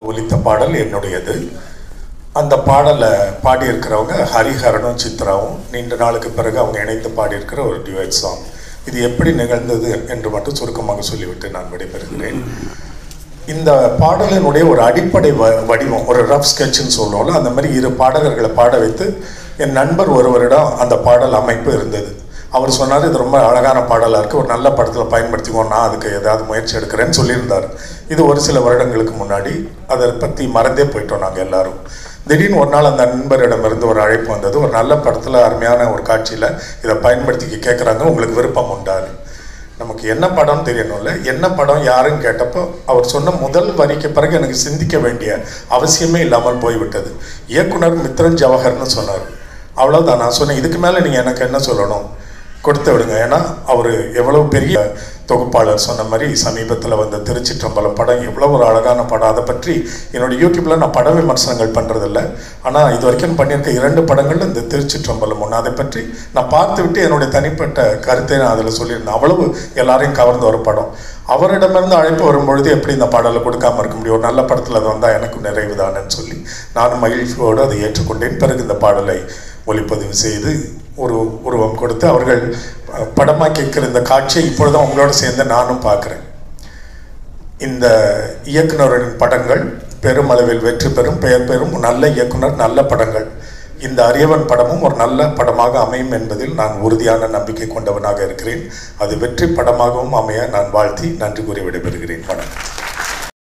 ஒலித்த பாடல் என்னுடையது அந்த பாடலை பாடியிருக்கிறவங்க ஹரிஹரனும் சித்ராவும் நீண்ட நாளுக்கு பிறகு அவங்க இணைந்து பாடியிருக்கிற ஒரு டிவைட் சாங் இது எப்படி நிகழ்ந்தது என்று மட்டும் சுருக்கமாக சொல்லிவிட்டு நான் விடைபெறுகிறேன் இந்த பாடலினுடைய ஒரு அடிப்படை வ வடிவம் ஒரு ரஃப் ஸ்கெட்ச்னு சொல்லுவோம்ல அந்த மாதிரி இரு பாடகர்களை பாட வைத்து என் நண்பர் ஒருவரிடம் அந்த பாடல் அமைப்பு இருந்தது அவர் சொன்னார் இது ரொம்ப அழகான பாடலாக இருக்குது ஒரு நல்ல படத்தில் பயன்படுத்திக்குவோம் நான் அதுக்கு ஏதாவது முயற்சி எடுக்கிறேன்னு சொல்லியிருந்தார் இது ஒரு சில வருடங்களுக்கு முன்னாடி அதை பற்றி மறந்தே போயிட்டோம் நாங்கள் எல்லாரும் திடீர்னு ஒரு நாள் அந்த நண்பரிடமிருந்து ஒரு அழைப்பு வந்தது ஒரு நல்ல படத்தில் அருமையான ஒரு காட்சியில் இதை பயன்படுத்திக்க கேட்குறாங்க உங்களுக்கு விருப்பம் உண்டான்னு நமக்கு என்ன படம் தெரியணும்ல என்ன படம் யாருன்னு கேட்டப்போ அவர் சொன்ன முதல் வரிக்கு பிறகு எனக்கு சிந்திக்க வேண்டிய அவசியமே இல்லாமல் போய்விட்டது இயக்குனர் மித்ரன் ஜவஹர்னு சொன்னார் அவ்வளோதான் நான் சொன்னேன் இதுக்கு மேலே நீங்கள் எனக்கு என்ன சொல்லணும் கொடுத்து விடுங்க ஏன்னா அவர் எவ்வளவு பெரிய தொகுப்பாளர் சொன்ன மாதிரி சமீபத்தில் வந்த திருச்சிற்றம்பலம் படம் எவ்வளோ ஒரு அழகான படம் அதை பற்றி என்னோட யூடியூப்பில் நான் பட விமர்சனங்கள் பண்ணுறதில்ல ஆனால் இது வரைக்கும் பண்ணியிருக்க இரண்டு படங்கள் இந்த திருச்சிற்றம்பலம் ஒன்று அதை பற்றி நான் பார்த்து விட்டு என்னுடைய தனிப்பட்ட கருத்தை நான் அதில் சொல்லியிருந்தேன் அவ்வளவு எல்லாரையும் கவர்ந்த ஒரு படம் அவரிடமிருந்து அழைப்பு வரும்பொழுது எப்படி இந்த பாடலை கொடுக்காம இருக்க முடியும் ஒரு நல்ல படத்தில் அது வந்தால் எனக்கும் நிறைவு தானேன்னு சொல்லி நானும் மகிழ்ச்சியோடு அதை ஏற்றுக்கொண்டேன் பிறகு இந்த பாடலை ஒளிப்பதிவு செய்து ஒரு உருவம் கொடுத்து அவர்கள் படமாக்கி இருக்கிற இந்த காட்சியை இப்பொழுதும் அவங்களோட சேர்ந்து நானும் பார்க்குறேன் இந்த இயக்குனரின் படங்கள் பெருமளவில் வெற்றி பெறும் பெயர் பெறும் நல்ல இயக்குனர் நல்ல படங்கள் இந்த அரியவன் படமும் ஒரு நல்ல படமாக அமையும் என்பதில் நான் உறுதியான நம்பிக்கை கொண்டவனாக இருக்கிறேன் அது வெற்றி படமாகவும் அமைய நான் வாழ்த்தி நன்றி கூறி விடைபெறுகிறேன் வணக்கம்